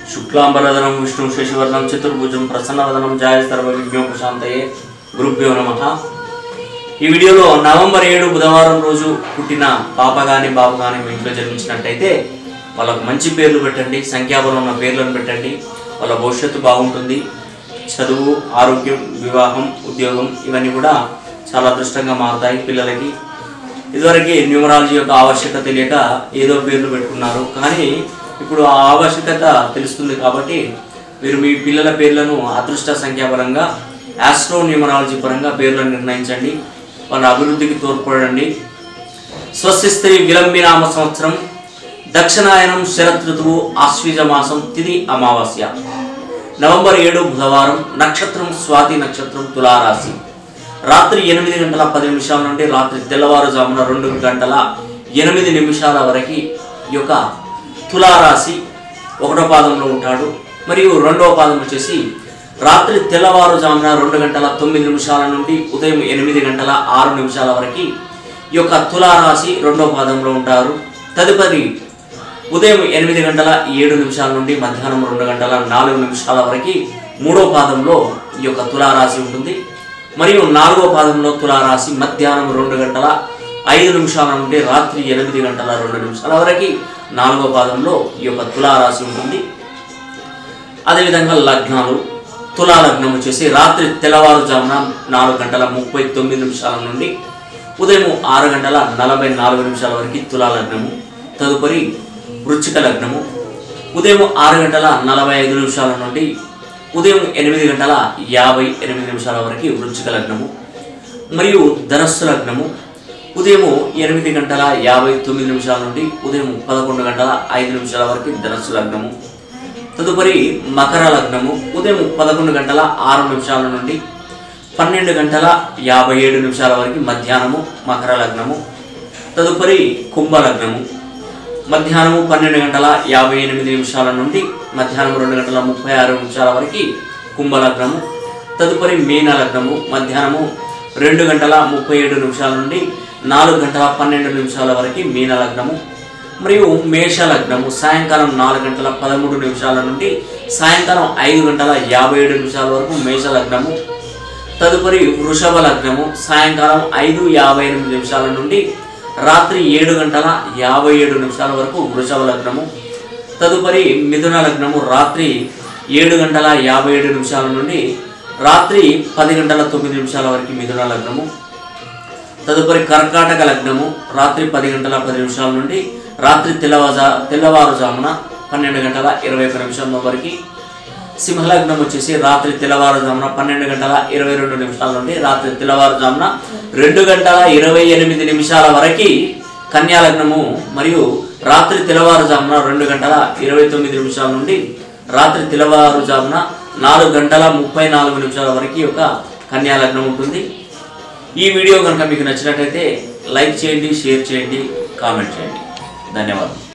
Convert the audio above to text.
శుక్లాంబరధనం విష్ణు శశివర్ణం చతుర్భుజం ప్రసన్నవదనం జాయ సర్వవిజ్ఞో ప్రశాంతయే గురుభ్యో నమ ఈ వీడియోలో నవంబర్ ఏడు బుధవారం రోజు పుట్టిన పాప కానీ బాబు కానీ మీ ఇంట్లో జన్మించినట్టయితే వాళ్ళకు మంచి పేర్లు పెట్టండి సంఖ్యాబలం ఉన్న పేర్లను పెట్టండి వాళ్ళ భవిష్యత్తు బాగుంటుంది చదువు ఆరోగ్యం వివాహం ఉద్యోగం ఇవన్నీ కూడా చాలా అదృష్టంగా మారుతాయి పిల్లలకి ఇదివరకు న్యూమరాలజీ యొక్క ఆవశ్యకత తెలియక ఏదో పేర్లు పెట్టుకున్నారు కానీ ఇప్పుడు ఆ ఆవశ్యకత తెలుస్తుంది కాబట్టి మీరు మీ పిల్లల పేర్లను అదృష్ట సంఖ్యాపరంగా ఆస్ట్రో న్యూమరాలజీ పరంగా పేర్లను నిర్ణయించండి వాళ్ళ అభివృద్ధికి తోడ్పడండి స్వస్తి విలంబినామ సంవత్సరం దక్షిణాయనం శరత్ ఋతువు ఆశ్వీజ మాసం తిది అమావాస్య నవంబర్ ఏడు బుధవారం నక్షత్రం స్వాతి నక్షత్రం తులారాశి రాత్రి ఎనిమిది గంటల పది నిమిషాల నుండి రాత్రి తెల్లవారుజామున రెండు గంటల ఎనిమిది నిమిషాల వరకు ఈ యొక్క తులారాశి ఒకటో పాదంలో ఉంటాడు మరియు రెండవ పాదం వచ్చేసి రాత్రి తెల్లవారుజామున రెండు గంటల తొమ్మిది నిమిషాల నుండి ఉదయం ఎనిమిది గంటల ఆరు నిమిషాల వరకు ఈ యొక్క తులారాశి రెండో పాదంలో ఉంటారు తదుపరి ఉదయం ఎనిమిది గంటల ఏడు నిమిషాల నుండి మధ్యాహ్నం రెండు గంటల నాలుగు నిమిషాల వరకు మూడో పాదంలో ఈ యొక్క తులారాశి ఉంటుంది మరియు నాలుగో పాదంలో తులారాశి మధ్యాహ్నం రెండు గంటల ఐదు నిమిషాల నుండి రాత్రి ఎనిమిది గంటల రెండు నిమిషాల వరకు నాలుగో పాదంలో ఈ యొక్క తులారాశి ఉంటుంది అదేవిధంగా లగ్నాలు తులా లగ్నం వచ్చేసి రాత్రి తెల్లవారుజామున నాలుగు గంటల ముప్పై తొమ్మిది నిమిషాల నుండి ఉదయం ఆరు గంటల నలభై నాలుగు నిమిషాల వరకు తులా లగ్నము తదుపరి వృచ్చిక లగ్నము ఉదయం ఆరు గంటల నలభై ఐదు నిమిషాల నుండి ఉదయం ఎనిమిది గంటల యాభై ఎనిమిది నిమిషాల వరకు వృచ్చిక లగ్నము మరియు ధనస్సు లగ్నము ఉదయం ఎనిమిది గంటల యాభై తొమ్మిది నిమిషాల నుండి ఉదయం పదకొండు గంటల ఐదు నిమిషాల వరకు ధనస్సు లగ్నము తదుపరి మకర లగ్నము ఉదయం పదకొండు గంటల ఆరు నిమిషాల నుండి పన్నెండు గంటల యాభై ఏడు నిమిషాల వరకు మధ్యాహ్నము మకర లగ్నము తదుపరి కుంభ లగ్నము మధ్యాహ్నము పన్నెండు గంటల యాభై ఎనిమిది నిమిషాల నుండి మధ్యాహ్నం రెండు గంటల ముప్పై ఆరు నిమిషాల వరకు కుంభ లగ్నము తదుపరి మీన లగ్నము మధ్యాహ్నము రెండు గంటల ముప్పై ఏడు నిమిషాల నుండి నాలుగు గంటల పన్నెండు నిమిషాల వరకు మీన లగ్నము మరియు మేష లగ్నము సాయంకాలం నాలుగు గంటల పదమూడు నిమిషాల నుండి సాయంకాలం ఐదు గంటల యాభై ఏడు నిమిషాల వరకు మేష లగ్నము తదుపరి వృషభ లగ్నము సాయంకాలం ఐదు యాభై ఎనిమిది నిమిషాల నుండి రాత్రి ఏడు గంటల యాభై ఏడు నిమిషాల వరకు వృషభ లగ్నము తదుపరి మిథున లగ్నము రాత్రి ఏడు గంటల యాభై ఏడు నిమిషాల నుండి రాత్రి పది గంటల తొమ్మిది నిమిషాల వరకు మిథున లగ్నము తదుపరి కర్కాటక లగ్నము రాత్రి పది గంటల పది నిమిషాల నుండి రాత్రి తెల్లవాజా తెల్లవారుజామున పన్నెండు గంటల ఇరవై ఒక నిమిషాల వరకు సింహలగ్నం వచ్చేసి రాత్రి తెల్లవారుజామున పన్నెండు గంటల ఇరవై రెండు నిమిషాల నుండి రాత్రి తెల్లవారుజామున రెండు గంటల ఇరవై ఎనిమిది నిమిషాల వరకు కన్యా లగ్నము మరియు రాత్రి తెల్లవారుజామున రెండు గంటల ఇరవై తొమ్మిది నిమిషాల నుండి రాత్రి తెల్లవారుజామున నాలుగు గంటల ముప్పై నాలుగు నిమిషాల వరకు ఒక కన్యా లగ్నం ఉంటుంది ఈ వీడియో కనుక మీకు నచ్చినట్లయితే లైక్ చేయండి షేర్ చేయండి కామెంట్ చేయండి ధన్యవాదాలు